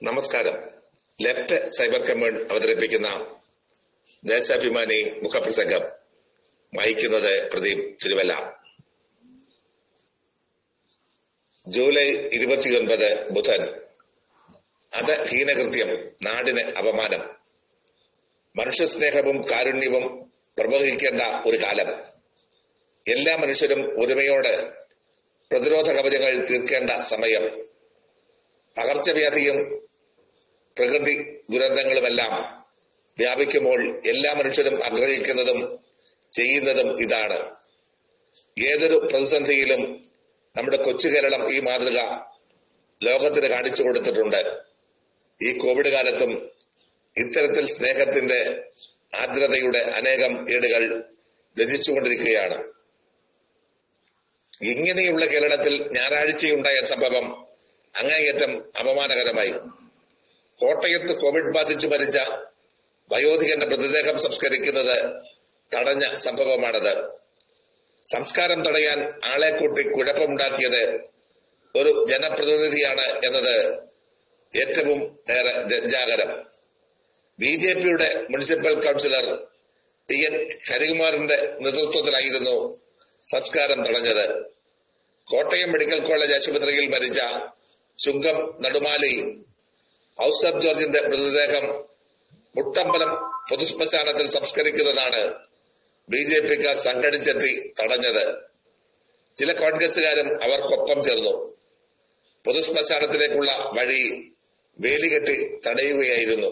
നമസ്കാരം left cyber commune അവതരിപ്പിക്കുന്ന ദേശാഭിമാനി മുഖപ്രസംഗം വായിക്കുന്നത് പ്രദീപ് തിരുവല്ല ജൂലൈ ഇരുപത്തിയൊൻപത് ബുധൻ അത് ഹീനകൃത്യം നാടിന് അപമാനം മനുഷ്യസ്നേഹവും കാരുണ്യവും പ്രവഹിക്കേണ്ട ഒരു കാലം എല്ലാ മനുഷ്യരും ഒരുമയോടെ പ്രതിരോധ കവചങ്ങൾ തീർക്കേണ്ട സമയം പകർച്ചവ്യാധിയും പ്രകൃതി ദുരന്തങ്ങളുമെല്ലാം വ്യാപിക്കുമ്പോൾ എല്ലാ മനുഷ്യരും ആഗ്രഹിക്കുന്നതും ചെയ്യുന്നതും ഇതാണ് ഏതൊരു പ്രതിസന്ധിയിലും നമ്മുടെ കൊച്ചു കേരളം ഈ മാതൃക ലോകത്തിന് കാണിച്ചു കൊടുത്തിട്ടുണ്ട് ഈ കോവിഡ് കാലത്തും ഇത്തരത്തിൽ സ്നേഹത്തിന്റെ ആർദ്രതയുടെ അനേകം ഏടുകൾ രചിച്ചുകൊണ്ടിരിക്കുകയാണ് ഇങ്ങനെയുള്ള കേരളത്തിൽ ഞായറാഴ്ചയുണ്ടായ സംഭവം അങ്ങേയറ്റം അപമാനകരമായി കോട്ടയത്ത് കോവിഡ് ബാധിച്ചു മരിച്ച വയോധികന്റെ മൃതദേഹം സംസ്കരിക്കുന്നത് തടഞ്ഞ സംഭവമാണത് സംസ്കാരം തടയാൻ ആളെ കൂട്ടി കുഴപ്പമുണ്ടാക്കിയത് ഒരു ജനപ്രതിനിധിയാണ് എന്നത് ഏറ്റവും ഏറെ ലജ്ജാകരം ബി ജെ പിയുടെ മുനിസിപ്പൽ കൗൺസിലർ ടി എൻ ഹരികുമാറിന്റെ നേതൃത്വത്തിലായിരുന്നു സംസ്കാരം തടഞ്ഞത് കോട്ടയം മെഡിക്കൽ കോളേജ് ആശുപത്രിയിൽ മരിച്ച ചുങ്കം നടുമാലി ഔസഫ് ജോർജിന്റെ മൃതദേഹം മുട്ടമ്പലം പൊതുശ്മശാനത്തിൽ സംസ്കരിക്കുന്നതാണ് ബി ജെ പിക്കാർ സംഘടിച്ചെത്തി തടഞ്ഞത് ചില കോൺഗ്രസുകാരും അവർക്കൊപ്പം ചേർന്നു പൊതുശ്മശാനത്തിലേക്കുള്ള വഴി വേലികെട്ടി തടയുകയായിരുന്നു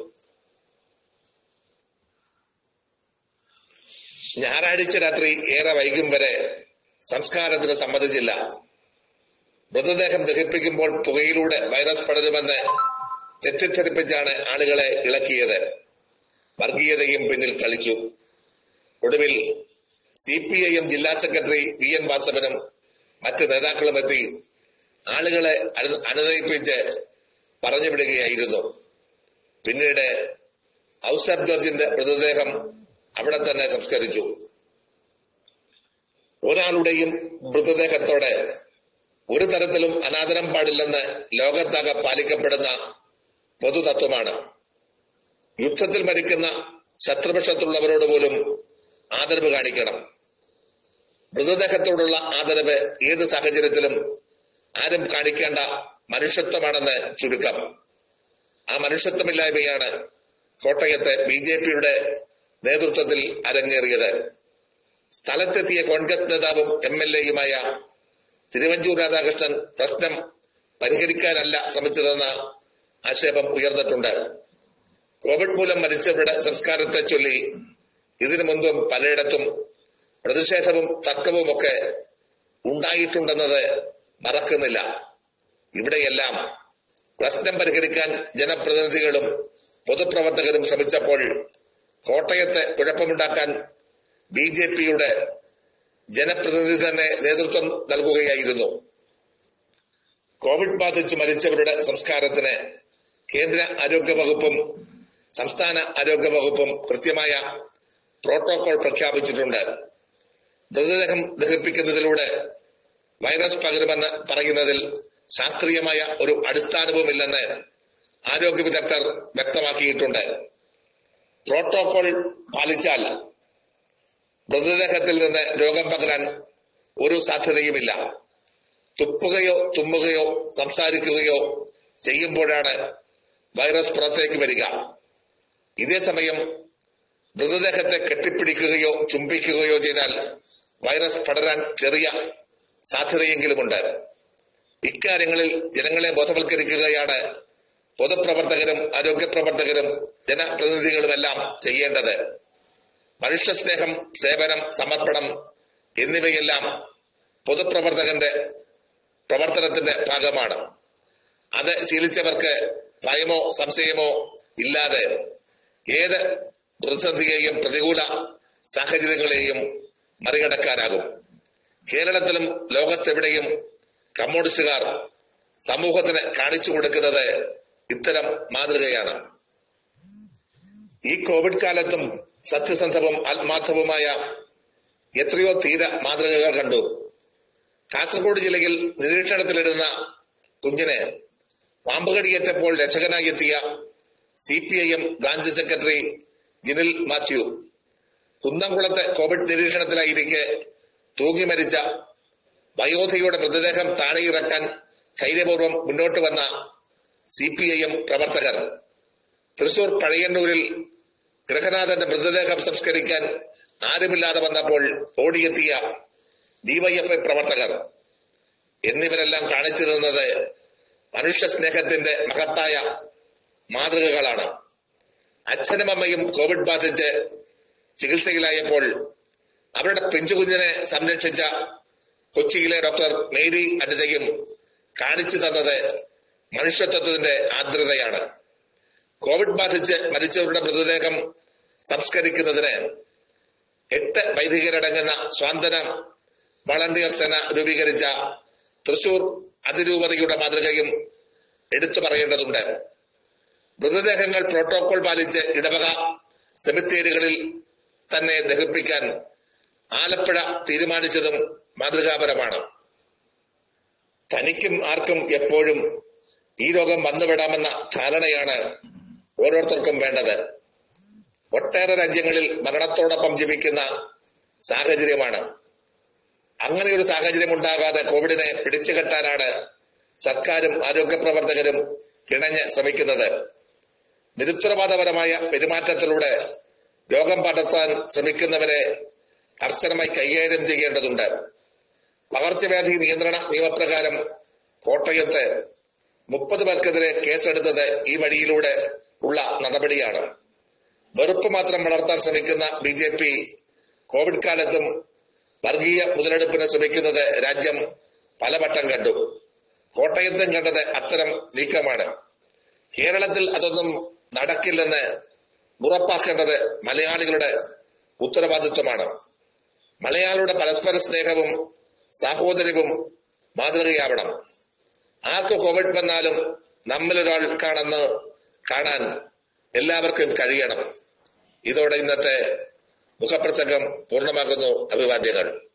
ഞായറാഴ്ച രാത്രി ഏറെ വൈകും വരെ സംസ്കാരത്തിന് സമ്മതിച്ചില്ല മൃതദേഹം ദഹിപ്പിക്കുമ്പോൾ പുകയിലൂടെ വൈറസ് പടരുമെന്ന് തെറ്റിദ്ധരിപ്പിച്ചാണ് ആളുകളെ ഇളക്കിയത് വർഗീയതയും പിന്നിൽ കളിച്ചു ഒടുവിൽ സി പി ഐ എം ജില്ലാ സെക്രട്ടറി വി എൻ വാസവനും മറ്റ് നേതാക്കളും എത്തി ആളുകളെ അനു- അനുനയിപ്പിച്ച് പറഞ്ഞുവിടുകയായിരുന്നു പിന്നീട് ഔസഫ് ജോർജിന്റെ മൃതദേഹം അവിടെ തന്നെ സംസ്കരിച്ചു ഒരാളുടെയും മൃതദേഹത്തോടെ ഒരു തരത്തിലും അനാദരം പാടില്ലെന്ന് ലോകത്താകെ പാലിക്കപ്പെടുന്ന പൊതുതത്വമാണ് യുദ്ധത്തിൽ മരിക്കുന്ന ശത്രുപക്ഷത്തുള്ളവരോട് പോലും ആദരവ് കാണിക്കണം മൃതദേഹത്തോടുള്ള ആദരവ് ഏത് സാഹചര്യത്തിലും ആരും കാണിക്കേണ്ട മനുഷ്യത്വമാണെന്ന് ചുരുക്കം ആ മനുഷ്യത്വമില്ലായ്മയാണ് കോട്ടയത്തെ ബി ജെ പിയുടെ നേതൃത്വത്തിൽ അരങ്ങേറിയത് സ്ഥലത്തെത്തിയ കോൺഗ്രസ് നേതാവും എം എൽ എയുമായ തിരുവഞ്ചൂർ രാധാകൃഷ്ണൻ പ്രശ്നം പരിഹരിക്കാനല്ല ശ്രമിച്ചതെന്ന ആക്ഷേപം ഉയർന്നിട്ടുണ്ട് കോവിഡ് മൂലം മരിച്ചവരുടെ സംസ്കാരത്തെ ചൊല്ലി ഇതിനു മുൻപും പലയിടത്തും പ്രതിഷേധവും തർക്കവുമൊക്കെ ഉണ്ടായിട്ടുണ്ടെന്നത് മറക്കുന്നില്ല ഇവിടെയെല്ലാം പ്രശ്നം പരിഹരിക്കാൻ ജനപ്രതിനിധികളും പൊതുപ്രവർത്തകരും ശ്രമിച്ചപ്പോൾ കോട്ടയത്തെ കുഴപ്പമുണ്ടാക്കാൻ ബി ജെ പിയുടെ ജനപ്രതിനിധി തന്നെ നേതൃത്വം നൽകുകയായിരുന്നു കോവിഡ് ബാധിച്ച് മരിച്ചവരുടെ സംസ്കാരത്തിന് കേന്ദ്ര ആരോഗ്യ വകുപ്പും സംസ്ഥാന ആരോഗ്യ വകുപ്പും കൃത്യമായ പ്രോട്ടോകോൾ പ്രഖ്യാപിച്ചിട്ടുണ്ട് മൃതദേഹം ദഹിപ്പിക്കുന്നതിലൂടെ വൈറസ് പകരുമെന്ന് പറയുന്നതിൽ ശാസ്ത്രീയമായ ഒരു അടിസ്ഥാനവുമില്ലെന്ന് ആരോഗ്യ വിദഗ്ധർ വ്യക്തമാക്കിയിട്ടുണ്ട് പ്രോട്ടോകോൾ പാലിച്ചാൽ മൃതദേഹത്തിൽ നിന്ന് രോഗം പകരാൻ ഒരു സാധ്യതയുമില്ല തുപ്പുകയോ തുമ്മുകയോ സംസാരിക്കുകയോ ചെയ്യുമ്പോഴാണ് വൈറസ് പുറത്തേക്ക് വരിക ഇതേ സമയം മൃതദേഹത്തെ കെട്ടിപ്പിടിക്കുകയോ ചുംബിക്കുകയോ ചെയ്താൽ വൈറസ് പടരാൻ ചെറിയ സാധ്യതയെങ്കിലുമുണ്ട് ഇക്കാര്യങ്ങളിൽ ജനങ്ങളെ ബോധവൽക്കരിക്കുകയാണ് പൊതുപ്രവർത്തകരും ആരോഗ്യ പ്രവർത്തകരും ജനപ്രതിനിധികളുമെല്ലാം ചെയ്യേണ്ടത് മനുഷ്യസ്നേഹം സേവനം സമർപ്പണം എന്നിവയെല്ലാം പൊതുപ്രവർത്തകന്റെ പ്രവർത്തനത്തിന്റെ ഭാഗമാണ് അത് ശീലിച്ചവർക്ക് ഭയമോ സംശയമോ ഇല്ലാതെ ഏത് പ്രതിസന്ധിയെയും പ്രതികൂല സാഹചര്യങ്ങളെയും മറികടക്കാനാകും കേരളത്തിലും ലോകത്തെവിടെയും കമ്മ്യൂണിസ്റ്റുകാർ സമൂഹത്തിന് കാണിച്ചു കൊടുക്കുന്നത് ഇത്തരം മാതൃകയാണ് ഈ കോവിഡ് കാലത്തും സത്യസന്ധവും ആത്മാർത്ഥവുമായ എത്രയോ തീര മാതൃകകൾ കണ്ടു കാസർഗോഡ് ജില്ലയിൽ നിരീക്ഷണത്തിലിടുന്ന കുഞ്ഞിന് പാമ്പുകടിയേറ്റപ്പോൾ രക്ഷകനായി എത്തിയ C P I M branch secretary Jinil Mathew കുന്നംകുളത്തെ കോവിഡ് നിരീക്ഷണത്തിലായിരിക്കെ തൂങ്ങി മരിച്ച വയോധികയുടെ മൃതദേഹം താഴെയിറക്കാൻ ധൈര്യപൂർവ്വം മുന്നോട്ട് വന്ന സി പി ഐ എം പ്രവർത്തകർ തൃശൂർ പഴയന്നൂരിൽ ഗൃഹനാഥന്റെ മൃതദേഹം സംസ്കരിക്കാൻ ആരുമില്ലാതെ വന്നപ്പോൾ ഓടിയെത്തിയ ഡിവൈഎഫ്ഐ പ്രവർത്തകർ എന്നിവരെല്ലാം കാണിച്ചു തന്നത് മനുഷ്യ സ്നേഹത്തിന്റെ മഹത്തായ മാതൃകകളാണ് അച്ഛനും അമ്മയും കോവിഡ് ബാധിച്ച് ചികിത്സയിലായപ്പോൾ അവരുടെ പിഞ്ചുകുഞ്ഞിനെ സംരക്ഷിച്ച കൊച്ചിയിലെ ഡോക്ടർ മേരി അനിതയും കാണിച്ചു തന്നത് മനുഷ്യത്വത്തിന്റെ ആർദ്രതയാണ് കോവിഡ് ബാധിച്ച് മരിച്ചവരുടെ മൃതദേഹം സംസ്കരിക്കുന്നതിന് എട്ട് വൈദികരടങ്ങുന്ന സ്വാന്തന വളണ്ടിയർ സേന രൂപീകരിച്ച തൃശൂർ അതിരൂപതയുടെ മാതൃകയും എടുത്തു പറയേണ്ടതുണ്ട് മൃതദേഹങ്ങൾ പ്രോട്ടോകോൾ പാലിച്ച് ഇടവക സെമിത്തേരികളിൽ തന്നെ ദഹിപ്പിക്കാൻ ആലപ്പുഴ തീരുമാനിച്ചതും മാതൃകാപരമാണ് തനിക്കും ആർക്കും എപ്പോഴും ഈ രോഗം വന്നുവിടാമെന്ന ധാരണയാണ് ഓരോരുത്തർക്കും വേണ്ടത് ഒട്ടേറെ രാജ്യങ്ങളിൽ മരണത്തോടൊപ്പം ജീവിക്കുന്ന സാഹചര്യമാണ് അങ്ങനെ ഒരു സാഹചര്യം ഉണ്ടാകാതെ കോവിഡിനെ പിടിച്ചുകെട്ടാനാണ് സർക്കാരും ആരോഗ്യ പ്രവർത്തകരും ഇണഞ്ഞ് ശ്രമിക്കുന്നത് നിരുത്തരവാദപരമായ പെരുമാറ്റത്തിലൂടെ രോഗം പടർത്താൻ ശ്രമിക്കുന്നവരെ കർശനമായി കൈകാര്യം ചെയ്യേണ്ടതുണ്ട് പകർച്ചവ്യാധി നിയന്ത്രണ നിയമപ്രകാരം കോട്ടയത്ത് മുപ്പത് പേർക്കെതിരെ കേസെടുത്തത് ഈ വഴിയിലൂടെ ഉള്ള നടപടിയാണ് വെറുപ്പ് മാത്രം വളർത്താൻ ശ്രമിക്കുന്ന ബി ജെ പി കോവിഡ് കാലത്തും വർഗീയ മുതലെടുപ്പിന് ശ്രമിക്കുന്നത് രാജ്യം പലവട്ടം കണ്ടു കോട്ടയത്തും കണ്ടത് അത്തരം നീക്കമാണ് കേരളത്തിൽ അതൊന്നും നടക്കില്ലെന്ന് ഉറപ്പാക്കേണ്ടത് മലയാളികളുടെ ഉത്തരവാദിത്വമാണ് മലയാളിയുടെ പരസ്പര സ്നേഹവും സാഹോദര്യവും മാതൃകയാവണം ആർക്ക് കോവിഡ് വന്നാലും നമ്മിലൊരാൾക്കാണെന്ന് കാണാൻ എല്ലാവർക്കും കഴിയണം ഇതോടെ ഇന്നത്തെ മുഖപ്രസംഗം പൂർണ്ണമാകുന്നു അഭിവാദ്യങ്ങൾ